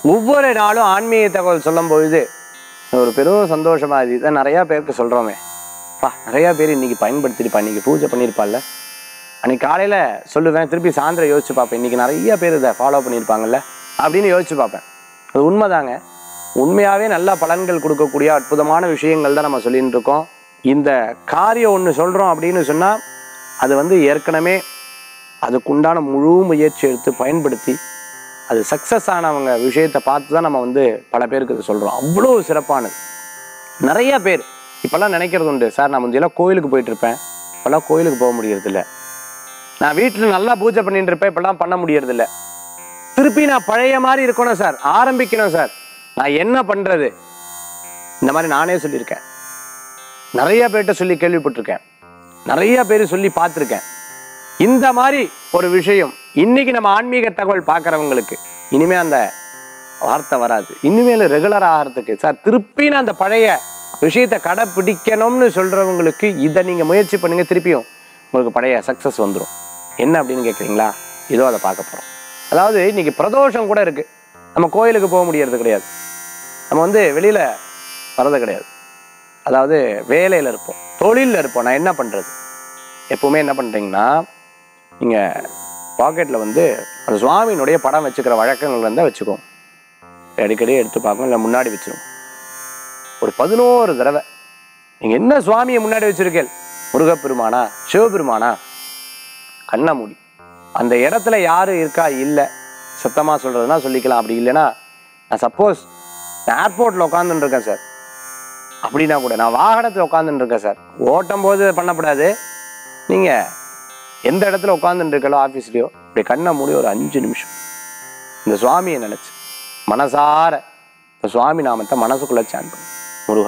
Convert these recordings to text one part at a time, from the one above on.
ஒவ்வொரு நாளும் ஆன்மீக தகவல் சொல்லும் பொழுது ஒரு பெரும் சந்தோஷமா இது இதை நிறையா பேருக்கு சொல்கிறோமே பா நிறையா பேர் இன்னைக்கு பயன்படுத்திருப்பா இன்னைக்கு பூஜை பண்ணியிருப்பாள்ல அன்னைக்கு காலையில் சொல்லுவேன் திருப்பி சாயந்தரம் யோசிச்சு பார்ப்பேன் இன்னைக்கு நிறைய பேர் இதை ஃபாலோ பண்ணியிருப்பாங்கல்ல அப்படின்னு யோசிச்சு பார்ப்பேன் அது உண்மைதாங்க உண்மையாகவே நல்ல பலன்கள் கொடுக்கக்கூடிய அற்புதமான விஷயங்கள் தான் நம்ம சொல்லிட்டு இருக்கோம் இந்த காரியம் ஒன்று சொல்கிறோம் அப்படின்னு சொன்னால் அது வந்து ஏற்கனவே அதுக்குண்டான முழு முயற்சி எடுத்து பயன்படுத்தி அது சக்ஸஸ் ஆனவங்க விஷயத்தை பார்த்து தான் நம்ம வந்து பல பேருக்கு இது சொல்கிறோம் அவ்வளோ சிறப்பானது நிறைய பேர் இப்போல்லாம் நினைக்கிறது உண்டு சார் நான் முந்தையெல்லாம் கோயிலுக்கு போயிட்டு இருப்பேன் இப்போல்லாம் கோயிலுக்கு போக முடியறதில்ல நான் வீட்டில் நல்லா பூஜை பண்ணிட்டு இருப்பேன் இப்போல்லாம் பண்ண முடியறதில்ல திருப்பி நான் பழைய மாதிரி இருக்கணும் சார் ஆரம்பிக்கணும் சார் நான் என்ன பண்ணுறது இந்த மாதிரி நானே சொல்லியிருக்கேன் நிறைய பேர்கிட்ட சொல்லி கேள்விப்பட்டிருக்கேன் நிறைய பேர் சொல்லி பார்த்துருக்கேன் இந்த மாதிரி ஒரு விஷயம் இன்னைக்கு நம்ம ஆன்மீக தகவல் பார்க்குறவங்களுக்கு இனிமே அந்த வார்த்தை வராது இனிமேல் ரெகுலர் ஆகிறதுக்கு சார் திருப்பி நான் அந்த பழைய விஷயத்தை கடைப்பிடிக்கணும்னு சொல்றவங்களுக்கு இதை நீங்க முயற்சி பண்ணுங்க திருப்பியும் உங்களுக்கு பழைய சக்ஸஸ் வந்துடும் என்ன அப்படின்னு கேட்குறீங்களா இதோ அதை பார்க்க போறோம் அதாவது இன்னைக்கு பிரதோஷம் கூட இருக்கு நம்ம கோயிலுக்கு போக முடியறது கிடையாது நம்ம வந்து வெளியில வர்றது கிடையாது அதாவது வேலையில் இருப்போம் தொழிலில் இருப்போம் நான் என்ன பண்ணுறது எப்பவுமே என்ன பண்ணுறீங்கன்னா நீங்கள் பாக்கெட்டில் வந்து அந்த சுவாமியினுடைய படம் வச்சுக்கிற வழக்கங்கள் இருந்தால் வச்சுக்கோங்க அடிக்கடி எடுத்து பார்க்கணும் இல்லை முன்னாடி வச்சிரும் ஒரு பதினோரு தடவை நீங்கள் என்ன சுவாமியை முன்னாடி வச்சிருக்கேன் முருகப்பெருமானா சிவபெருமானா கண்ணை மூடி அந்த இடத்துல யாரு இருக்கா இல்லை சத்தமாக சொல்கிறதுனா சொல்லிக்கலாம் அப்படி இல்லைன்னா நான் சப்போஸ் நான் ஏர்போர்ட்டில் உட்காந்துட்டு இருக்கேன் சார் அப்படின்னா கூட நான் வாகனத்தில் உட்காந்துட்டு இருக்கேன் சார் ஓட்டும் போது பண்ணக்கூடாது நீங்கள் எந்த இடத்துல உட்காந்துட்டு இருக்கலோ ஆஃபீஸ்லேயோ இப்படி கண்ணை மூடி ஒரு அஞ்சு நிமிஷம் இந்த சுவாமியை நினச்சி மனசார இந்த சுவாமி நாமத்தை மனசுக்குள்ளே சான் பண்ணு முருகா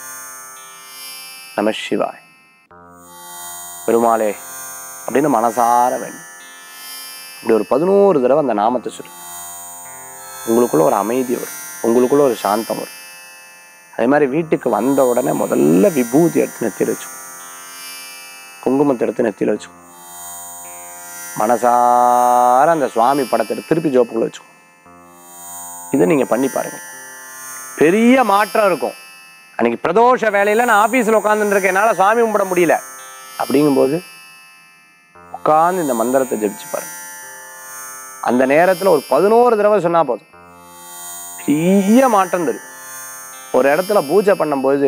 நம சிவாய் பெருமாளே அப்படின்னு மனசார வேண்டும் இப்படி ஒரு பதினோரு தடவை அந்த நாமத்தை சொல்லு உங்களுக்குள்ள ஒரு அமைதி வரும் உங்களுக்குள்ள ஒரு சாந்தம் வரும் அதே மாதிரி வீட்டுக்கு வந்த உடனே முதல்ல விபூதி எடுத்து நெத்தியில் வச்சுக்கோ குங்குமத்தை எடுத்து நெத்தியில் வச்சுக்கோ மனசார அந்த சுவாமி படத்தை எடுத்து திருப்பி ஜோப்புக்குள்ள வச்சுக்கோ இதை நீங்க பண்ணி பாருங்க பெரிய மாற்றம் இருக்கும் அன்னைக்கு பிரதோஷ வேலையில நான் ஆபீஸ்ல உட்காந்துட்டு இருக்கேன் என்னால சுவாமி கும்பிட முடியல அப்படிங்கும்போது உட்கார்ந்து இந்த மந்திரத்தை ஜெபிச்சு பாருங்க அந்த நேரத்துல ஒரு பதினோரு தடவை சொன்னா போதும் பெரிய மாற்றம் தெரியும் ஒரு இடத்துல பூஜை பண்ணும்போது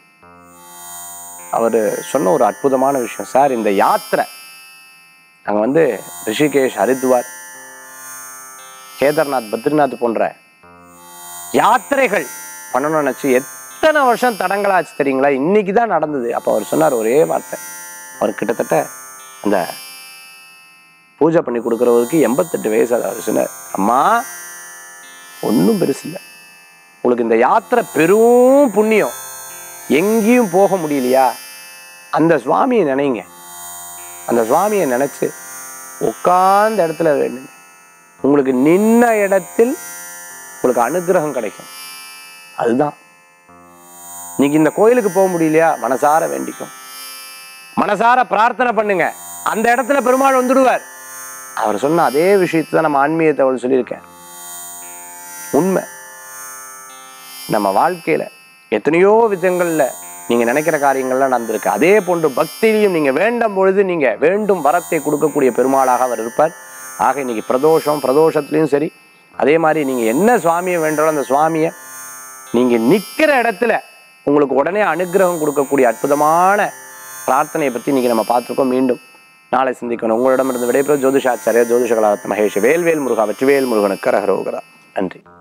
அவர் சொன்ன ஒரு அற்புதமான விஷயம் சார் இந்த யாத்திரை நாங்கள் வந்து ரிஷிகேஷ் ஹரித்வார் கேதார்நாத் பத்ரிநாத் போன்ற யாத்திரைகள் பண்ணணும்னு நினச்சி எத்தனை வருஷம் தடங்களாச்சு தெரியுங்களா இன்னைக்கு தான் நடந்தது அப்போ அவர் சொன்னார் ஒரே வார்த்தை அவர் கிட்டத்தட்ட அந்த பூஜை பண்ணி கொடுக்குறவருக்கு எண்பத்தெட்டு வயசு அது அவர் சொன்னார் அம்மா ஒன்றும் பெருசு இல்லை உங்களுக்கு இந்த யாத்திரை பெரும் புண்ணியம் எங்கேயும் போக முடியலையா அந்த சுவாமியை நினைங்க அந்த சுவாமியை நினைச்சு உட்கார்ந்த இடத்துல வேணுங்க உங்களுக்கு நின்ன இடத்தில் உங்களுக்கு அனுகிரகம் கிடைக்கும் அதுதான் இன்னைக்கு இந்த கோயிலுக்கு போக முடியலையா மனசார வேண்டிக்கும் மனசார பிரார்த்தனை பண்ணுங்க அந்த இடத்துல பெருமாள் வந்துடுவார் அவர் சொன்ன அதே விஷயத்தை தான் நம்ம ஆன்மீக தகவல் சொல்லியிருக்கேன் உண்மை நம்ம வாழ்க்கையில எத்தனையோ விதங்கள்ல நீங்க நினைக்கிற காரியங்கள்லாம் நடந்திருக்கு அதே போன்று பக்தியிலையும் நீங்க வேண்டும் பொழுது நீங்க வேண்டும் வரத்தை கொடுக்கக்கூடிய பெருமாளாக அவர் இருப்பார் ஆக இன்னைக்கு பிரதோஷம் பிரதோஷத்துலயும் சரி அதே மாதிரி நீங்க என்ன சுவாமியை வேண்டாலும் அந்த சுவாமியை நீங்க நிக்கிற இடத்துல உங்களுக்கு உடனே அனுகிரகம் கொடுக்கக்கூடிய அற்புதமான பிரார்த்தனையை பத்தி இன்னைக்கு நம்ம பார்த்திருக்கோம் மீண்டும் நாளை சிந்திக்கணும் உங்களிடமிருந்து விடைபெறும் ஜோதிஷாச்சாரியா ஜோதிஷ கலாவத் மகேஷ் வேல்வேல் முருகா வெற்றிவேல் முருகனுக்கு ரகரோகரா நன்றி